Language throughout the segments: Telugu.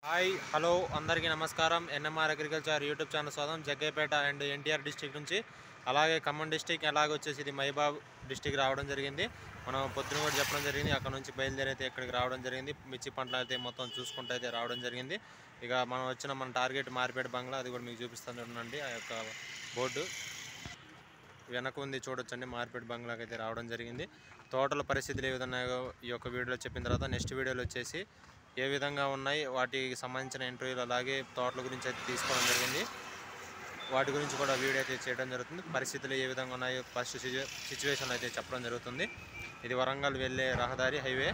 హాయ్ హలో అందరికీ నమస్కారం ఎన్ఎంఆర్ అగ్రికల్చర్ యూట్యూబ్ ఛానల్ స్వాగతం జగ్గైపేట అండ్ ఎన్టీఆర్ డిస్టిక్ నుంచి అలాగే ఖమ్మం డిస్టిక్ అలాగే వచ్చేసి ఇది మైబాబ్ డిస్టిక్ రావడం జరిగింది మనం పొద్దున కూడా చెప్పడం జరిగింది అక్కడ నుంచి బయలుదేరి అయితే ఇక్కడికి రావడం జరిగింది మిర్చి పంటలు అయితే మొత్తం చూసుకుంటూ అయితే రావడం జరిగింది ఇక మనం వచ్చిన మన టార్గెట్ మార్పేట బంగ్లా అది కూడా మీకు చూపిస్తాను చూడండి ఆ యొక్క బోర్డు వెనక ఉంది చూడొచ్చండి మార్కెట్ బంగ్లాకి అయితే రావడం జరిగింది తోటల పరిస్థితులు ఏ విధంగా ఉన్నాయో ఈ యొక్క వీడియోలో చెప్పిన తర్వాత నెక్స్ట్ వీడియోలో వచ్చేసి ఏ విధంగా ఉన్నాయి వాటికి సంబంధించిన ఇంటర్వ్యూలు అలాగే తోటల గురించి అయితే తీసుకోవడం జరిగింది వాటి గురించి కూడా వీడియో అయితే చేయడం జరుగుతుంది పరిస్థితులు ఏ విధంగా ఉన్నాయో ఫస్ట్ సిచ్యువేషన్ అయితే చెప్పడం జరుగుతుంది ఇది వరంగల్ వెళ్ళే రహదారి హైవే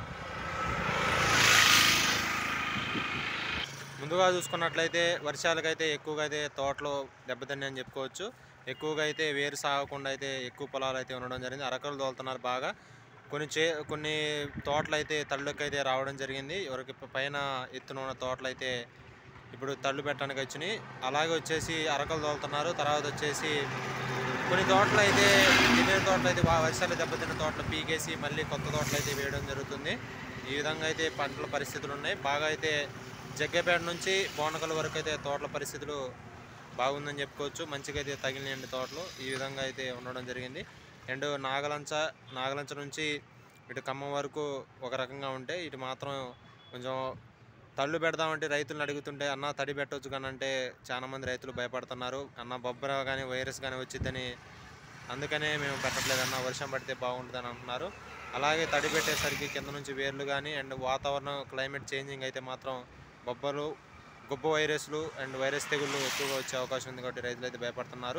ముందుగా చూసుకున్నట్లయితే వర్షాలకైతే ఎక్కువగా అయితే తోటలో దెబ్బతిన్నాయి అని చెప్పుకోవచ్చు ఎక్కువగా అయితే వేరు సాగకుండా అయితే ఎక్కువ పొలాలు అయితే ఉండడం జరిగింది అరకలు తోలుతున్నారు బాగా కొన్ని చే కొన్ని తోటలు అయితే తళ్ళకి అయితే రావడం జరిగింది ఎవరికి పైన ఎత్తున ఉన్న తోటలు అయితే ఇప్పుడు తళ్ళు పెట్టడానికి వచ్చినాయి అలాగే వచ్చేసి అరకలు తోలుతున్నారు తర్వాత వచ్చేసి కొన్ని తోటలు అయితే తినే తోటలు అయితే బాగా వర్షాలు దెబ్బతిన్న తోటలు పీకేసి మళ్ళీ కొత్త తోటలు అయితే వేయడం జరుగుతుంది ఈ విధంగా అయితే పంటల పరిస్థితులు ఉన్నాయి బాగా అయితే జగ్గపేట నుంచి బోనకల వరకు అయితే తోటల పరిస్థితులు బాగుందని చెప్పుకోవచ్చు మంచిగా అయితే తగిలినాయండి తోటలు ఈ విధంగా అయితే ఉండడం జరిగింది అండ్ నాగలంచ నాగలంచ నుంచి ఇటు ఖమ్మం వరకు ఒక రకంగా ఉంటే ఇటు మాత్రం కొంచెం తళ్ళు పెడదామంటే రైతులను అడుగుతుంటే అన్న తడి పెట్టవచ్చు కానీ అంటే చాలా మంది రైతులు భయపడుతున్నారు అన్న బొబ్బర కానీ వైరస్ కానీ వచ్చిద్దని అందుకనే మేము పెట్టట్లేదన్న వర్షం పడితే బాగుంటుందని అంటున్నారు అలాగే తడి పెట్టేసరికి కింద నుంచి వేర్లు కానీ అండ్ వాతావరణం క్లైమేట్ చేంజింగ్ అయితే మాత్రం బొబ్బలు గొప్ప వైరస్లు అండ్ వైరస్ తెగుళ్ళు ఎక్కువగా వచ్చే అవకాశం ఉంది కాబట్టి రైతులు అయితే భయపడుతున్నారు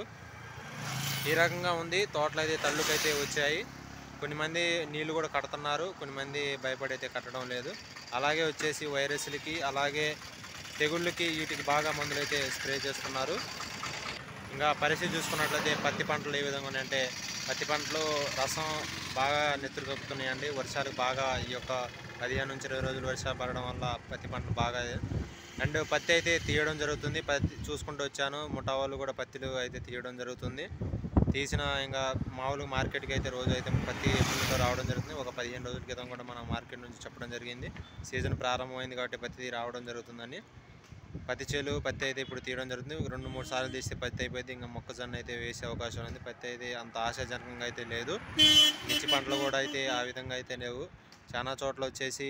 ఈ రకంగా ఉంది తోటలు అయితే తళ్ళుకైతే వచ్చాయి కొన్ని మంది నీళ్లు కూడా కడుతున్నారు కొన్ని మంది భయపడి అయితే కట్టడం లేదు అలాగే వచ్చేసి వైరస్లకి అలాగే తెగుళ్ళకి వీటికి బాగా మందులు అయితే స్ప్రే చేస్తున్నారు ఇంకా పరిస్థితి చూసుకున్నట్లయితే పత్తి పంటలు ఏ విధంగా ఉన్నాయంటే పత్తి పంటలు రసం బాగా నెత్తురు కప్పుతున్నాయండి వర్షాలు బాగా ఈ యొక్క పదిహేను నుంచి ఇరవై రోజులు వర్షాలు పడడం వల్ల పత్తి పంటలు బాగా అండ్ పత్తి అయితే తీయడం జరుగుతుంది పత్తి చూసుకుంటూ వచ్చాను ముఠా వాళ్ళు కూడా పత్తిలు అయితే తీయడం జరుగుతుంది తీసిన ఇంకా మామూలుగా మార్కెట్కి అయితే రోజు అయితే పత్తి ఎప్పుడు రావడం జరుగుతుంది ఒక పదిహేను రోజుల క్రితం కూడా మన మార్కెట్ నుంచి చెప్పడం జరిగింది సీజన్ ప్రారంభమైంది కాబట్టి పత్తి రావడం జరుగుతుందని పత్తి చేలు పత్తి అయితే ఇప్పుడు తీయడం జరుగుతుంది రెండు మూడు సార్లు తీస్తే పత్తి అయిపోయింది ఇంకా మొక్కజొన్న అయితే వేసే అవకాశం ఉంది పత్తి అయితే అంత ఆశాజనకంగా అయితే లేదు మిర్చి పంటలు కూడా అయితే ఆ విధంగా అయితే లేవు చాలా చోట్ల వచ్చేసి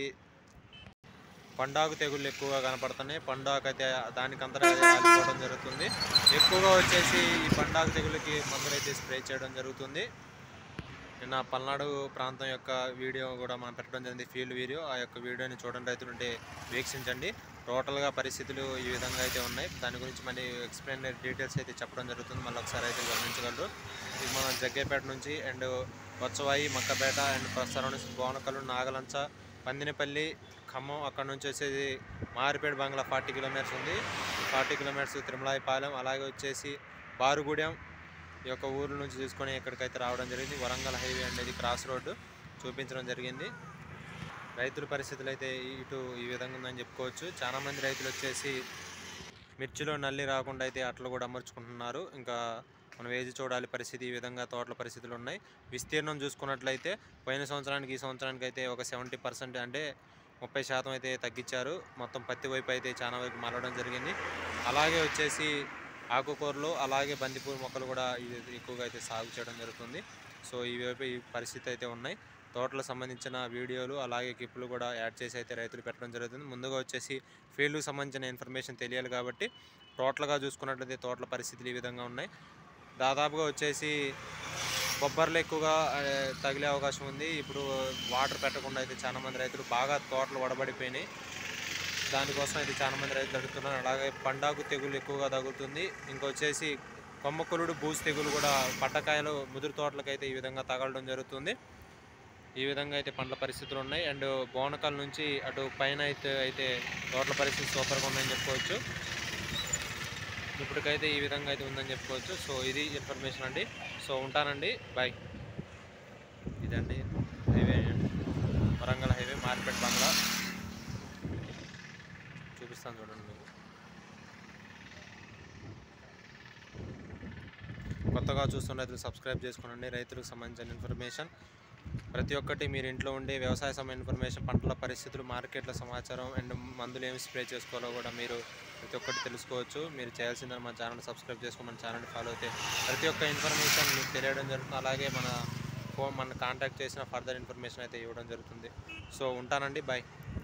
పండాకు తెగుళ్ళు ఎక్కువగా కనపడుతున్నాయి పండాకు అయితే దానికంతటా అదే రాలిపోవడం జరుగుతుంది ఎక్కువగా వచ్చేసి ఈ పండాకు తెగులకి మందులు అయితే స్ప్రే చేయడం జరుగుతుంది నిన్న పల్నాడు ప్రాంతం యొక్క వీడియో కూడా మనం పెట్టడం జరిగింది ఫీల్డ్ వీడియో ఆ యొక్క వీడియోని చూడండి రైతులుంటే వీక్షించండి టోటల్గా పరిస్థితులు ఈ విధంగా అయితే ఉన్నాయి దాని గురించి మళ్ళీ ఎక్స్ప్లెయిన్ డీటెయిల్స్ అయితే చెప్పడం జరుగుతుంది మళ్ళీ ఒకసారి అయితే గమనించగలరు ఇది మన జగ్గేపేట నుంచి అండ్ వచ్చవాయి మక్కపేట అండ్ ప్రస్తుతం బోనకలు నాగలంచ పందినపల్లి ఖమ్మం అక్కడ నుంచి వచ్చేసి మారిపేట బంగ్లా ఫార్టీ కిలోమీటర్స్ ఉంది ఫార్టీ కిలోమీటర్స్ తిరుమలాయిపాలెం అలాగే వచ్చేసి బారుగూడెం ఈ యొక్క ఊరు నుంచి తీసుకొని ఇక్కడికైతే రావడం జరిగింది వరంగల్ హైవే అనేది క్రాస్ రోడ్డు చూపించడం జరిగింది రైతుల పరిస్థితులు అయితే ఇటు ఈ విధంగా ఉందని చెప్పుకోవచ్చు చాలా మంది రైతులు వచ్చేసి మిర్చిలో నల్లి రాకుండా అయితే అట్లు కూడా అమర్చుకుంటున్నారు ఇంకా మనం వేసి చూడాలి పరిస్థితి ఈ విధంగా తోటల పరిస్థితులు ఉన్నాయి విస్తీర్ణం చూసుకున్నట్లయితే పోయిన సంవత్సరానికి ఈ సంవత్సరానికి అయితే ఒక సెవెంటీ పర్సెంట్ అంటే ముప్పై శాతం అయితే తగ్గించారు మొత్తం పత్తి వైపు అయితే చాలా వైపు మారడం జరిగింది అలాగే వచ్చేసి ఆకుకూరలు అలాగే బంతిపూల మొక్కలు కూడా ఇది ఎక్కువగా అయితే సాగు చేయడం జరుగుతుంది సో ఈ వైపు ఈ పరిస్థితి అయితే ఉన్నాయి తోటలకు సంబంధించిన వీడియోలు అలాగే క్లిప్పులు కూడా యాడ్ చేసి అయితే రైతులు పెట్టడం జరుగుతుంది ముందుగా వచ్చేసి ఫీల్డ్కి సంబంధించిన ఇన్ఫర్మేషన్ తెలియాలి కాబట్టి టోటల్గా చూసుకున్నట్లయితే తోటల పరిస్థితులు ఈ విధంగా ఉన్నాయి దాదాపుగా వచ్చేసి బొబ్బర్లు ఎక్కువగా ఆ, తగిలే అవకాశం ఉంది ఇప్పుడు వాటర్ పెట్టకుండా అయితే చాలా మంది రైతులు బాగా తోటలు వడబడిపోయినాయి దానికోసం అయితే చాలా మంది రైతులు అడుగుతున్నారు అలాగే పండాకు తెగులు ఎక్కువగా తగులుతుంది ఇంకొచ్చేసి కొమ్మకులుడు బూజు తెగులు కూడా పట్టకాయలు ముదురు తోటలకైతే ఈ విధంగా తగలడం జరుగుతుంది ఈ విధంగా అయితే పండ్ల పరిస్థితులు ఉన్నాయి అండ్ బోనకాల నుంచి అటు పైన అయితే అయితే తోటల పరిస్థితి సూపర్గా ఉన్నాయని చెప్పుకోవచ్చు ఇప్పటికైతే ఈ విధంగా అయితే ఉందని చెప్పుకోవచ్చు సో ఇది ఇన్ఫర్మేషన్ అండి సో ఉంటానండి బాయ్ ఇదండి highway Warangal highway market bungalow చూపిస్తాను చూడండి మీకు కొత్తగా చూస్తున్న రైతులు సబ్స్క్రైబ్ చేసుకోనండి రైతులకు సంబంధించిన ఇన్ఫర్మేషన్ ప్రతి ఒక్కటి మీరు ఇంట్లో ఉండి వ్యవసాయ సంబంధించిన ఇన్ఫర్మేషన్ పంటల పరిస్థితులు మార్కెట్ల సమాచారం అండ్ మందులు ఏమి స్ప్రే చేసుకోవాలో కూడా మీరు ప్రతి ఒక్కటి తెలుసుకోవచ్చు మీరు చేయాల్సిందని మన ఛానల్ సబ్స్క్రైబ్ చేసుకుని మన ఛానల్ ఫాలో అయితే ప్రతి ఒక్క ఇన్ఫర్మేషన్ మీకు తెలియడం జరుగుతుంది అలాగే మన ఫోన్ మన కాంటాక్ట్ చేసిన ఫర్దర్ ఇన్ఫర్మేషన్ అయితే ఇవ్వడం జరుగుతుంది సో ఉంటానండి బాయ్